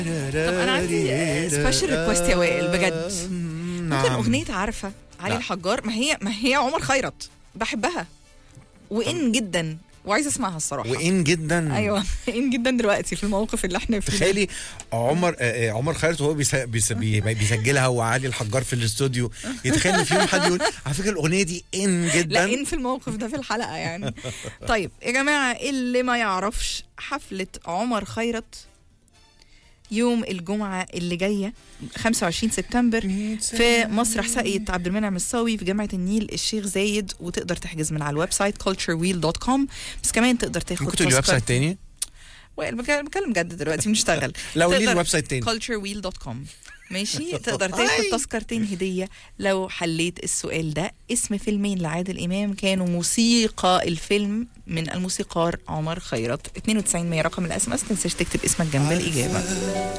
طب انا عندي سبيشال ريكوست يا وائل بجد ممكن نعم اغنيه عارفه علي لا. الحجار ما هي ما هي عمر خيرت بحبها وان جدا وعايزه اسمعها الصراحه وإن جدا ايوه ان جدا دلوقتي في الموقف اللي احنا فيه ده. تخيلي عمر آه، آه، عمر خيرت وهو بيس- بيس- بي- بيسجلها وعلي الحجار في الاستوديو يتخيل ان في يوم حد يقول على فكره الاغنيه دي ان لا جدا ان في الموقف ده في الحلقه يعني طيب يا جماعه اللي ما يعرفش حفله عمر خيرت يوم الجمعه اللي جايه 25 سبتمبر في مسرح ساقية عبد المنعم الصاوي في جامعة النيل الشيخ زايد وتقدر تحجز من على الويب سايت culturewheel.com بس كمان تقدر تاخد ممكن تقولي ويب سايت تاني وائل بك- بتكلم جد دلوقتي بنشتغل لو ليه تقدر- الويب سايت تاني culturewheel.com ماشي تقدر تاخد تذكرتين هدية لو حليت السؤال ده اسم فيلمين لعادل إمام كانوا موسيقى الفيلم من الموسيقار عمر خيرت 92 رقم الاس ام اس تنساش تكتب اسمك جنب الإجابة